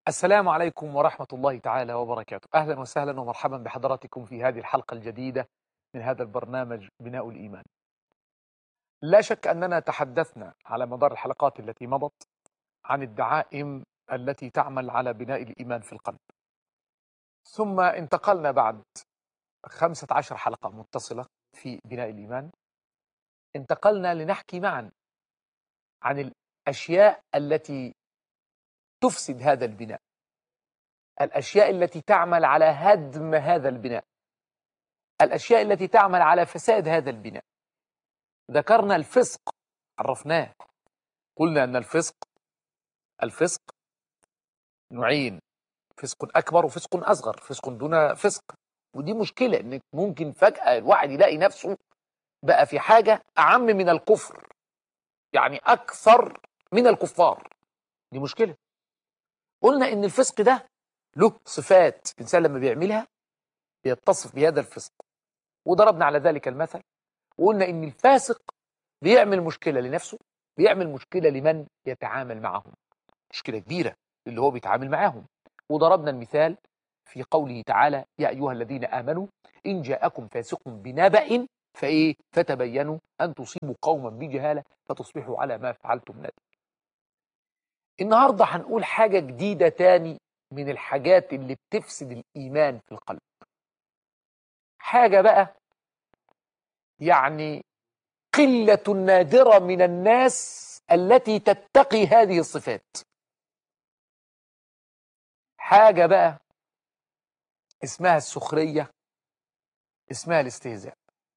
السلام عليكم ورحمة الله تعالى وبركاته أهلا وسهلا ومرحبا بحضراتكم في هذه الحلقة الجديدة من هذا البرنامج بناء الإيمان لا شك أننا تحدثنا على مدار الحلقات التي مضت عن الدعائم التي تعمل على بناء الإيمان في القلب ثم انتقلنا بعد خمسة عشر حلقة متصلة في بناء الإيمان انتقلنا لنحكي معا عن الأشياء التي تفسد هذا البناء الأشياء التي تعمل على هدم هذا البناء الأشياء التي تعمل على فساد هذا البناء ذكرنا الفسق عرفناه قلنا أن الفسق الفسق نوعين فسق أكبر وفسق أصغر فسق دون فسق ودي مشكلة إنك ممكن فجأة الواحد يلاقي نفسه بقى في حاجة أعم من الكفر يعني أكثر من الكفار دي مشكلة قلنا إن الفسق ده له صفات الإنسان لما بيعملها بيتصف بهذا الفسق وضربنا على ذلك المثل وقلنا إن الفاسق بيعمل مشكلة لنفسه بيعمل مشكلة لمن يتعامل معهم مشكلة كبيرة اللي هو بيتعامل معاهم وضربنا المثال في قوله تعالى يا أيها الذين آمنوا إن جاءكم فاسق بنبأ فإيه فتبينوا أن تصيبوا قوما بجهالة فتصبحوا على ما فعلتم نادم النهاردة هنقول حاجة جديدة تاني من الحاجات اللي بتفسد الإيمان في القلب حاجة بقى يعني قلة نادرة من الناس التي تتقي هذه الصفات حاجة بقى اسمها السخرية اسمها الاستهزاء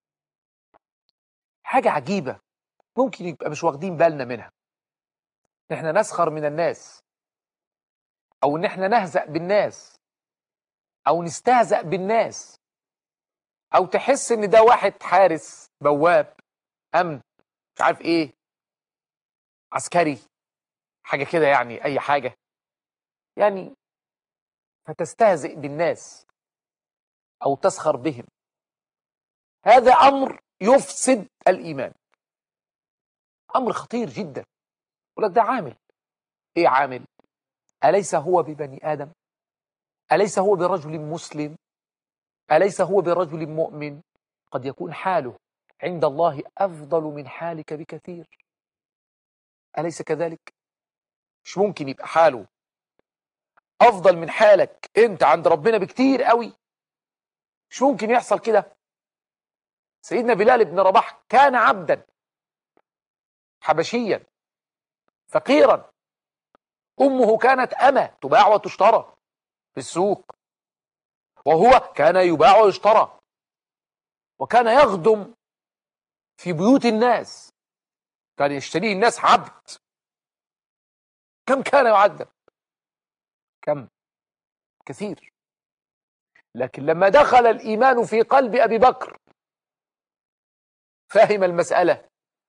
حاجة عجيبة ممكن يبقى مش واخدين بالنا منها ان احنا نسخر من الناس او ان احنا نهزأ بالناس او نستهزأ بالناس او تحس ان ده واحد حارس بواب امن مش عارف ايه عسكري حاجة كده يعني اي حاجة يعني فتستهزئ بالناس او تسخر بهم هذا امر يفسد الايمان امر خطير جدا يقول لك ده عامل ايه عامل اليس هو ببني ادم اليس هو برجل مسلم اليس هو برجل مؤمن قد يكون حاله عند الله افضل من حالك بكثير اليس كذلك مش ممكن يبقى حاله افضل من حالك انت عند ربنا بكتير قوي مش ممكن يحصل كده سيدنا بلال بن رباح كان عبدا حبشيا فقيرا امه كانت امه تباع وتشترى في السوق وهو كان يباع ويشترى وكان يخدم في بيوت الناس كان يشتريه الناس عبد كم كان يعذب كم كثير لكن لما دخل الإيمان في قلب أبي بكر فهم المسألة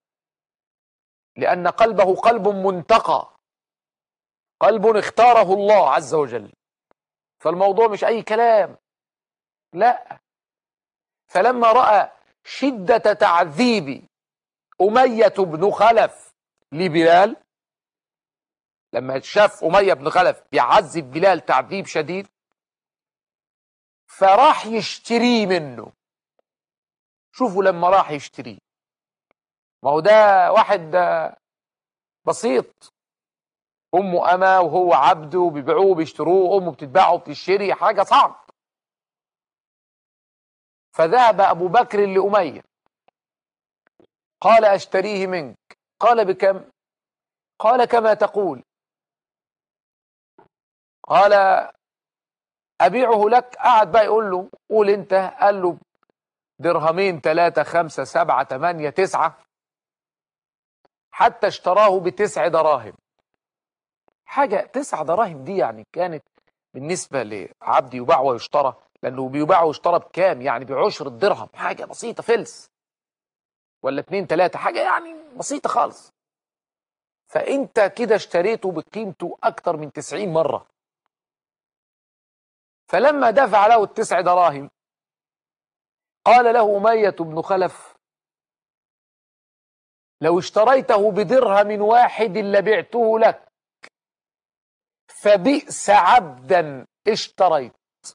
لأن قلبه قلب منتقى قلب اختاره الله عز وجل فالموضوع مش أي كلام لا فلما رأى شدة تعذيب أمية بن خلف لبلال لما شاف أمية بن خلف بيعذب بلال تعذيب شديد فراح يشتريه منه شوفوا لما راح يشتريه ما هو ده واحد بسيط أمه أما وهو عبده وبيبيعوه وبيشتروه أمه بتتباعه وبتشتري حاجة صعب فذهب أبو بكر لأمية قال أشتريه منك قال بكم قال كما تقول قال أبيعه لك قعد بقى يقول له قول أنت قال له درهمين ثلاثة خمسة سبعة ثمانية تسعة حتى اشتراه بتسع دراهم حاجة تسع دراهم دي يعني كانت بالنسبة لعبد يباع ويشترى لأنه بيباع ويشترى بكام يعني بعشر الدرهم حاجة بسيطة فلس ولا اتنين تلاتة حاجة يعني بسيطة خالص فأنت كده اشتريته بقيمته أكتر من تسعين مرة فلما دفع له التسع دراهم قال له أمية بن خلف لو اشتريته بدرهم واحد لبعته لك فبئس عبدا اشتريت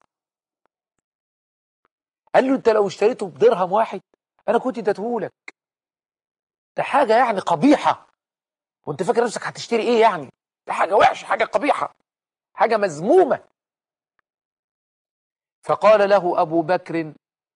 قال له انت لو اشتريته بدرهم واحد انا كنت اديتهولك ده حاجه يعني قبيحه وانت فاكر نفسك هتشتري ايه يعني ده حاجه وحشه حاجه قبيحه حاجه مذمومه فقال له ابو بكر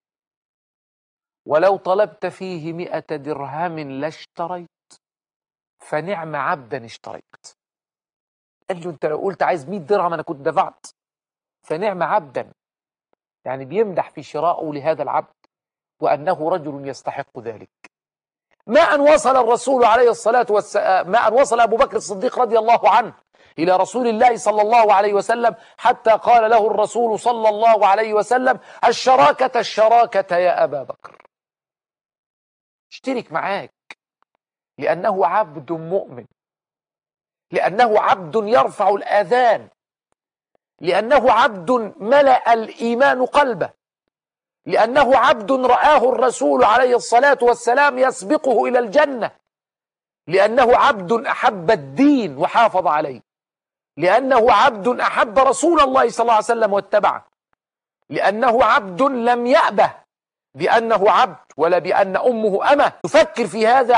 ولو طلبت فيه مئة درهم لاشتريت فنعم عبدا اشتريت قال له انت لو قلت عايز 100 درهم انا كنت دفعت فنعم عبدا يعني بيمدح في شرائه لهذا العبد وانه رجل يستحق ذلك ما ان وصل الرسول عليه الصلاه والسلام ما ان وصل ابو بكر الصديق رضي الله عنه الى رسول الله صلى الله عليه وسلم حتى قال له الرسول صلى الله عليه وسلم الشراكه الشراكه يا ابا بكر اشترك معاك لانه عبد مؤمن لأنه عبد يرفع الآذان لأنه عبد ملأ الإيمان قلبه لأنه عبد رآه الرسول عليه الصلاة والسلام يسبقه إلى الجنة لأنه عبد أحب الدين وحافظ عليه لأنه عبد أحب رسول الله صلى الله عليه وسلم واتبعه لأنه عبد لم يأبه بأنه عبد ولا بأن أمه أمه يفكر في هذا